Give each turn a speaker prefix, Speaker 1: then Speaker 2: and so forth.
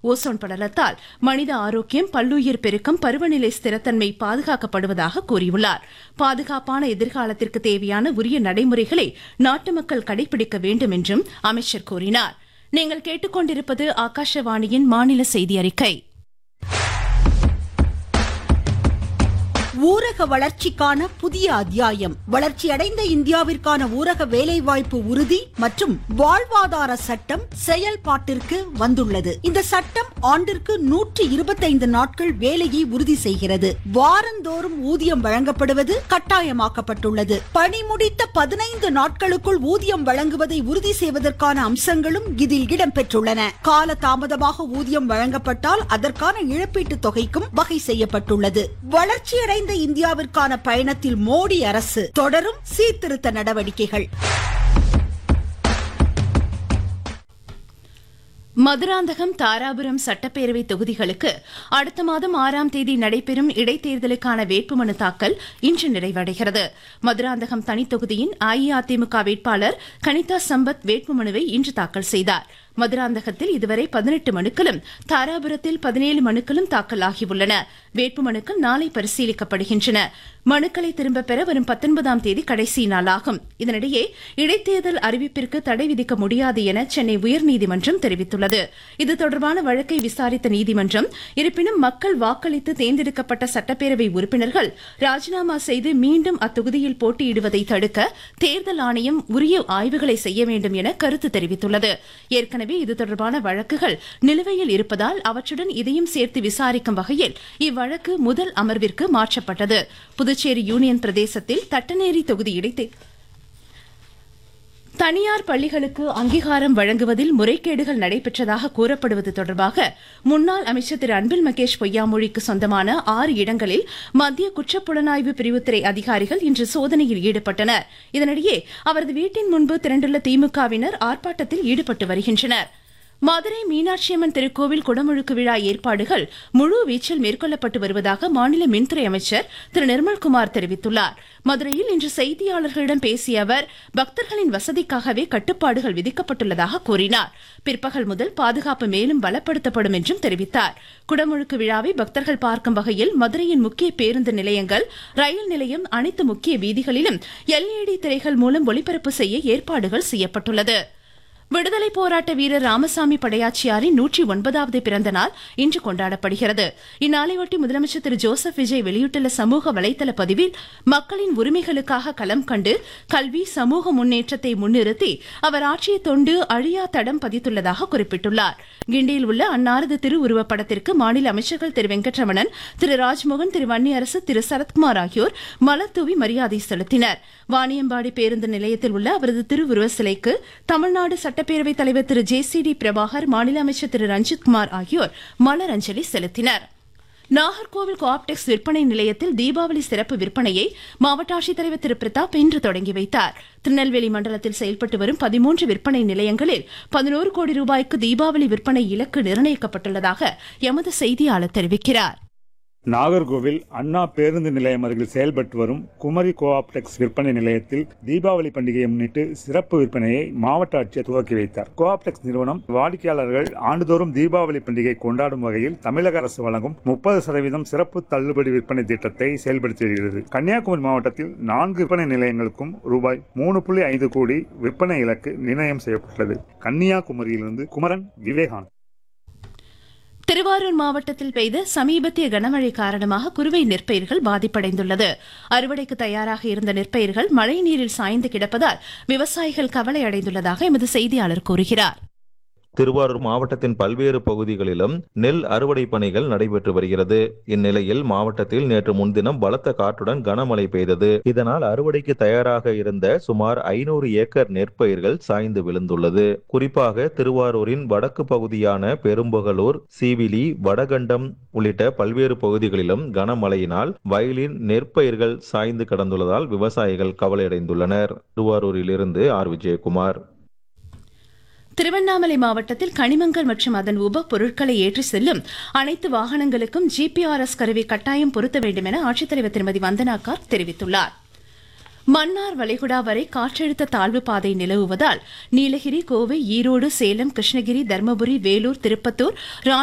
Speaker 1: ozone படலத்தால் மனித ஆரோக்கியம் பல்லுயிர் பெருக்கம் பருவநிலை ஸ்திரத்தன்மை பாதுகாக்கப்படுவதாக கூறியுள்ளார் பாதுகாப்பான எதிர்காலத்திற்கு தேவையான உரிய நடைமுறைகளை நாட்டு மக்கள் கடைபிடிக்க வேண்டும் என்றும் அமைச்சர் கூறினார் நீங்கள் கேட்டுக்கொண்டிருப்பது ஆகாஷவாணியின் மாநில செய்தி அறிக்கை
Speaker 2: ஊரக வளர்ச்சிக்கான புதிய அத்தியாயம் வளர்ச்சியடைந்த இந்தியாவிற்கான ஊரக வேலைவாய்ப்பு உறுதி மற்றும் வாழ்வாதார சட்டம் செயல்பாட்டிற்கு வந்துள்ளது இந்த சட்டம் ஆண்டிற்கு நூற்றி இருபத்தைந்து நாட்கள் வேலையை உறுதி செய்கிறது வாரந்தோறும் ஊதியம் வழங்கப்படுவது கட்டாயமாக்கப்பட்டுள்ளது பணி முடித்த பதினைந்து நாட்களுக்குள் ஊதியம் வழங்குவதை உறுதி செய்வதற்கான அம்சங்களும் இதில் இடம்பெற்றுள்ளன கால தாமதமாக ஊதியம் வழங்கப்பட்டால் அதற்கான இழப்பீட்டுத் தொகைக்கும் வகை செய்யப்பட்டுள்ளது வளர்ச்சியடைந்த இந்தியாவிற்கான பயணத்தில் மோடி அரசு தொடரும் சீர்திருத்த நடவடிக்கைகள்
Speaker 1: மதுராந்தகம் தாராபுரம் சட்டப்பேரவை தொகுதிகளுக்கு அடுத்த மாதம் ஆறாம் தேதி நடைபெறும் இடைத்தேர்தலுக்கான வேட்புமனு தாக்கல் இன்று நிறைவடைகிறது மதுராந்தகம் தனித்தொகுதியின் அஇஅதிமுக வேட்பாளர் கனிதா சம்பத் வேட்புமனுவை இன்று தாக்கல் செய்தார் மதுராந்தகத்தில் இதுவரை பதினெட்டு மனுக்களும் தாராபுரத்தில் பதினேழு மனுக்களும் தாக்கலாகியுள்ளன வேட்புமனுக்கள் நாளை பரிசீலிக்கப்படுகின்றன மனுக்களை திரும்பப் பெற வரும் பத்தொன்பதாம் தேதி கடைசி நாளாகும் இதனிடையே இடைத்தேர்தல் அறிவிப்பிற்கு தடை விதிக்க முடியாது என சென்னை உயர்நீதிமன்றம் தெரிவித்துள்ளது இது தொடர்பான வழக்கை விசாரித்த நீதிமன்றம் இருப்பினும் மக்கள் வாக்களித்து தேர்ந்தெடுக்கப்பட்ட சட்டப்பேரவை உறுப்பினர்கள் ராஜினாமா செய்து மீண்டும் அத்தொகுதியில் போட்டியிடுவதை தடுக்க தேர்தல் ஆணையம் உரிய ஆய்வுகளை செய்ய வேண்டும் என கருத்து தெரிவித்துள்ளது ஏற்கனவே இது தொடர்பான வழக்குகள் நிலுவையில் இருப்பதால் அவற்றுடன் இதையும் சேர்த்து விசாரிக்கும் வகையில் இவ்வழக்கு முதல் அமர்விற்கு மாற்றப்பட்டது புதுச்சேரி யூனியன் பிரதேசத்தில் தட்டநேரி தொகுதி இடைத்தே தனியார் பள்ளிகளுக்கு அங்கீகாரம் வழங்குவதில் முறைகேடுகள் நடைபெற்றதாக கூறப்படுவது தொடர்பாக முன்னாள் அமைச்சர் திரு அன்பில் மகேஷ் பொய்யாமொழிக்கு சொந்தமான ஆறு இடங்களில் மத்திய குற்றப்புலனாய்வு பிரிவுத்துறை அதிகாரிகள் இன்று சோதனையில் ஈடுபட்டனர் இதனிடையே அவரது வீட்டின் முன்பு திரண்டுள்ள திமுகவினர் ஆர்ப்பாட்டத்தில் ஈடுபட்டு வருகின்றனர் மதுரை மீனாட்சியம்மன் திருக்கோவில் குடமுழுக்கு விழா ஏற்பாடுகள் முழு வீச்சில் மேற்கொள்ளப்பட்டு வருவதாக மாநில மின்துறை அமைச்சர் திரு நிர்மல்குமார் தெரிவித்துள்ளார் மதுரையில் இன்று செய்தியாளர்களிடம் பேசிய அவர் பக்தர்களின் வசதிக்காகவே கட்டுப்பாடுகள் விதிக்கப்பட்டுள்ளதாக கூறினார் பிற்பகல் முதல் பாதுகாப்பு மேலும் பலப்படுத்தப்படும் என்றும் தெரிவித்தார் குடமுழுக்கு விழாவை பக்தர்கள் பார்க்கும் வகையில் மதுரையின் முக்கிய பேருந்து நிலையங்கள் ரயில் நிலையம் அனைத்து முக்கிய வீதிகளிலும் எல்இடி திரைகள் மூலம் ஒளிபரப்பு செய்ய ஏற்பாடுகள் செய்யப்பட்டுள்ளது விடுதலை போராட்ட வீரர் ராமசாமி படையாச்சியாரின் நூற்றி ஒன்பதாவது பிறந்த நாள் இன்று கொண்டாடப்படுகிறது இந்நாளையொட்டி முதலமைச்சர் திரு ஜோசப் விஜய் வெளியிட்டுள்ள சமூக வலைதள பதிவில் மக்களின் உரிமைகளுக்காக களம் கண்டு கல்வி சமூக முன்னேற்றத்தை முன்னிறுத்தி அவர் ஆற்றிய தொண்டு அழியா தடம் பதித்துள்ளதாக குறிப்பிட்டுள்ளார் கிண்டியில் உள்ள அன்னாரது திருவுருவப் படத்திற்கு மாநில அமைச்சர்கள் திரு வெங்கட்ரமணன் திரு ராஜ்மோகன் திரு வன்னியரசு திரு சரத்குமார் ஆகியோர் மலர்தூவி மரியாதை செலுத்தினர் வாணியம்பாடி பேருந்து நிலையத்தில் உள்ள அவரது திருவுருவ சிலைக்கு தமிழ்நாடு சட்டப்பேரவைத் தலைவர் திரு ஜே சி டி பிரபாகர் மாநில அமைச்சர் திரு ரஞ்சித்குமார் ஆகியோர் மலரஞ்சலி செலுத்தினர் நாகர்கோவில் கோஆப்டெக்ஸ் விற்பனை நிலையத்தில் தீபாவளி சிறப்பு விற்பனையை மாவட்ட ஆட்சித்தலைவர் திரு பிரதாப் இன்று தொடங்கி வைத்தார் திருநெல்வேலி மண்டலத்தில் செயல்பட்டு வரும் பதிமூன்று விற்பனை நிலையங்களில் பதினோரு கோடி ரூபாய்க்கு தீபாவளி விற்பனை இலக்கு நிர்ணயிக்கப்பட்டுள்ளதாக எமது செய்தியாளர் தெரிவிக்கிறார்
Speaker 3: நாகர்கோவில் அண்ணா பேருந்து நிலையம் அருகில் செயல்பட்டு வரும் குமரி கோஆப்டெக்ஸ் விற்பனை நிலையத்தில் தீபாவளி பண்டிகையை முன்னிட்டு சிறப்பு விற்பனையை மாவட்ட ஆட்சியர் துவக்கி வைத்தார் கோஆப்டெக்ஸ் நிறுவனம் வாடிக்கையாளர்கள் ஆண்டுதோறும் தீபாவளி பண்டிகை கொண்டாடும் வகையில் தமிழக அரசு வழங்கும் முப்பது சதவீதம் சிறப்பு தள்ளுபடி விற்பனை திட்டத்தை செயல்படுத்தி வருகிறது கன்னியாகுமரி மாவட்டத்தில் நான்கு விற்பனை நிலையங்களுக்கும் ரூபாய் மூணு புள்ளி ஐந்து கோடி விற்பனை இலக்கு நிர்ணயம் செய்யப்பட்டுள்ளது கன்னியாகுமரியிலிருந்து குமரன் விவேகானந்த்
Speaker 1: திருவாரூர் மாவட்டத்தில் பெய்த சமீபத்திய கனமழை காரணமாக குறுவை நெற்பயிர்கள் பாதிப்படைந்துள்ளது அறுவடைக்கு தயாராக இருந்த நெற்பயிர்கள் மழை நீரில் சாய்ந்து கிடப்பதால் விவசாயிகள் கவலை அடைந்துள்ளதாக எமது செய்தியாளர் கூறுகிறார்
Speaker 4: திருவாரூர் மாவட்டத்தின் பல்வேறு பகுதிகளிலும் நெல் அறுவடை பணிகள் நடைபெற்று வருகிறது இந்நிலையில் மாவட்டத்தில் நேற்று முன்தினம் பலத்த காற்றுடன் கனமழை பெய்தது இதனால் அறுவடைக்கு தயாராக இருந்த சுமார் ஐநூறு ஏக்கர் நெற்பயிர்கள் சாய்ந்து விழுந்துள்ளது குறிப்பாக திருவாரூரின் வடக்கு பகுதியான பெரும்பகலூர் சீவிலி வடகண்டம் உள்ளிட்ட பல்வேறு பகுதிகளிலும் கனமழையினால் வயலின் நெற்பயிர்கள் சாய்ந்து கடந்துள்ளதால் விவசாயிகள் கவலையடைந்துள்ளனர் திருவாரூரிலிருந்து ஆர் விஜயகுமார்
Speaker 1: திருவண்ணாமலை மாவட்டத்தில் கனிமங்கள் மற்றும் அதன் உப பொருட்களை ஏற்றி செல்லும் அனைத்து வாகனங்களுக்கும் ஜிபிஆர்எஸ் கருவி கட்டாயம் பொருத்த வேண்டும் என ஆட்சித்தலைவர் திருமதி வந்தனா கார் தெரிவித்துள்ளார் மன்னார் வளைகுடா வரை காற்றழுத்த தாழ்வு பாதை நிலவுவதால் நீலகிரி கோவை ஈரோடு சேலம் கிருஷ்ணகிரி தருமபுரி வேலூர் திருப்பத்தூர்